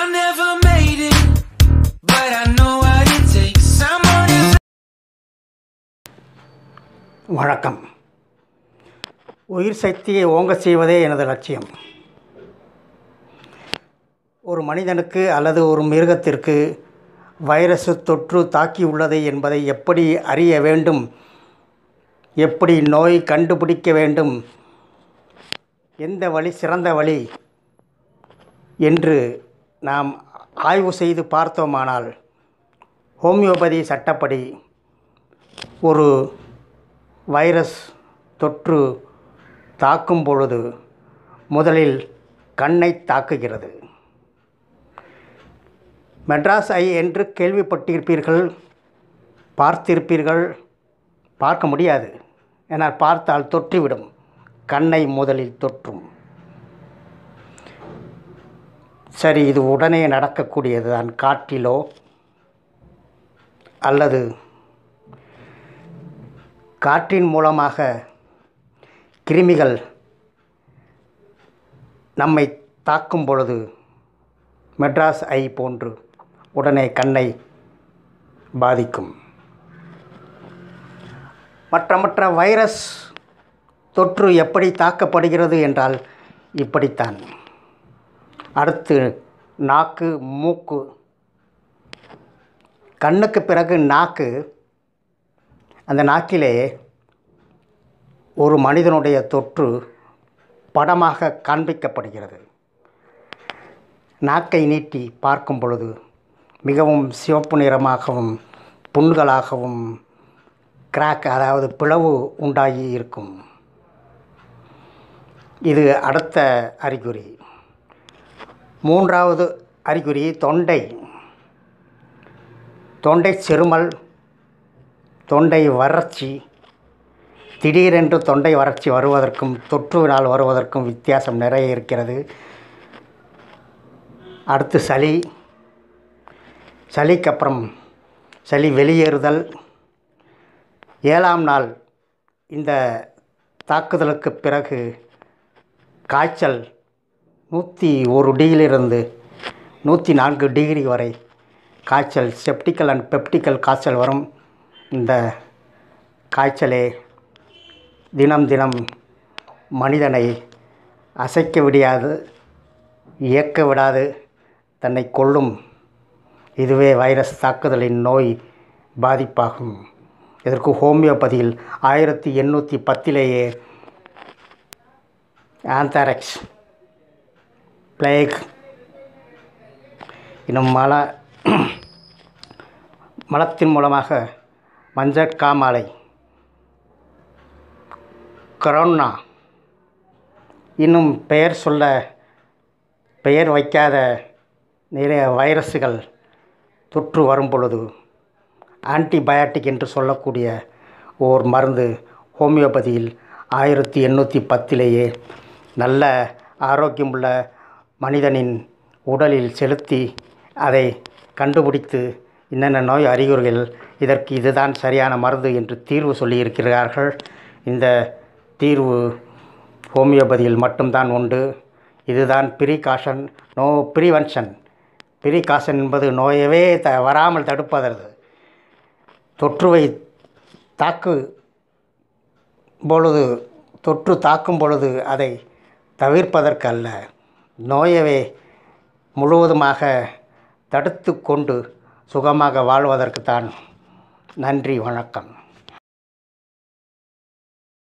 I never made it, but I know what it takes. Someone who வணக்கம் உயிர் சக்தியை ஓங்கச் செய்வதே எனது லட்சியம் ஒரு மனிதனுக்கு அல்லது ஒரு மிருகத்திற்கு வைரஸ் தொற்று தாக்கியுள்ளது என்பதை எப்படி அறிய வேண்டும் எப்படி நோய் கண்டுபிடிக்க வேண்டும் எந்த வழி சிறந்த வழி என்று நாம் ஆய்வு செய்து பார்த்தோமானால் ஹோமியோபதி சட்டப்படி ஒரு வைரஸ் தொற்று தாக்கும் பொழுது முதலில் கண்ணை தாக்குகிறது மெட்ராஸ் ஐ என்று கேள்விப்பட்டிருப்பீர்கள் பார்த்திருப்பீர்கள் பார்க்க முடியாது ஏனால் பார்த்தால் தொற்றிவிடும் கண்ணை முதலில் தொற்றும் சரி இது உடனே நடக்கக்கூடியது தான் காற்றிலோ அல்லது காற்றின் மூலமாக கிருமிகள் நம்மை தாக்கும் பொழுது மெட்ராஸ் ஐ போன்று உடனே கண்ணை பாதிக்கும் மற்ற மற்ற வைரஸ் தொற்று எப்படி தாக்கப்படுகிறது என்றால் இப்படித்தான் அடுத்து நாக்கு மூக்கு கண்ணுக்கு பிறகு நாக்கு அந்த நாக்கிலே ஒரு மனிதனுடைய தொற்று படமாக காண்பிக்கப்படுகிறது நாக்கை நீட்டி பார்க்கும் பொழுது மிகவும் சிவப்பு நிறமாகவும் புண்களாகவும் கிராக் அதாவது பிளவு உண்டாகி இருக்கும் இது அடுத்த அறிகுறி மூன்றாவது அறிகுறி தொண்டை தொண்டை செருமல் தொண்டை வறட்சி திடீரென்று தொண்டை வறட்சி வருவதற்கும் தொற்றுவினால் வருவதற்கும் வித்தியாசம் நிறைய இருக்கிறது அடுத்து சளி சளிக்கு அப்புறம் சளி வெளியேறுதல் ஏழாம் நாள் இந்த தாக்குதலுக்கு பிறகு காய்ச்சல் நூற்றி ஒரு டிகிரியிலிருந்து நூற்றி நான்கு டிகிரி வரை காய்ச்சல் செப்டிக்கல் அண்ட் பெப்டிக்கல் காய்ச்சல் வரும் இந்த காய்ச்சலே தினம் தினம் மனிதனை அசைக்க விடாது இயக்க விடாது தன்னை கொல்லும் இதுவே வைரஸ் தாக்குதலின் நோய் பாதிப்பாகும் இதற்கு ஹோமியோபதியில் ஆயிரத்தி எண்ணூற்றி பத்திலேயே ஆந்தாரக்ஸ் பிளேக் இன்னும் மல மலத்தின் மூலமாக மஞ்சட்காமாலை கொரோனா இன்னும் பெயர் சொல்ல பெயர் வைக்காத நிறைய வைரஸுகள் தொற்று வரும் பொழுது ஆன்டிபயாட்டிக் என்று சொல்லக்கூடிய ஓர் மருந்து ஹோமியோபதியில் ஆயிரத்தி எண்ணூற்றி பத்திலேயே நல்ல ஆரோக்கியமுள்ள மனிதனின் உடலில் செலுத்தி அதை கண்டுபிடித்து என்னென்ன நோய் அறிகுறிகள் இதற்கு இதுதான் சரியான மருந்து என்று தீர்வு சொல்லியிருக்கிறார்கள் இந்த தீர்வு ஹோமியோபதியில் மட்டும்தான் உண்டு இதுதான் ப்ரீகாஷன் நோ ப்ரிவென்ஷன் ப்ரீகாஷன் என்பது நோயவே த வராமல் தடுப்பதற்கு தொற்றுவை தாக்கு பொழுது தொற்று தாக்கும் பொழுது அதை தவிர்ப்பதற்கு அல்ல நோயவே முழுவதுமாக தடுத்து கொண்டு சுகமாக வாழ்வதற்கு தான் நன்றி வணக்கம்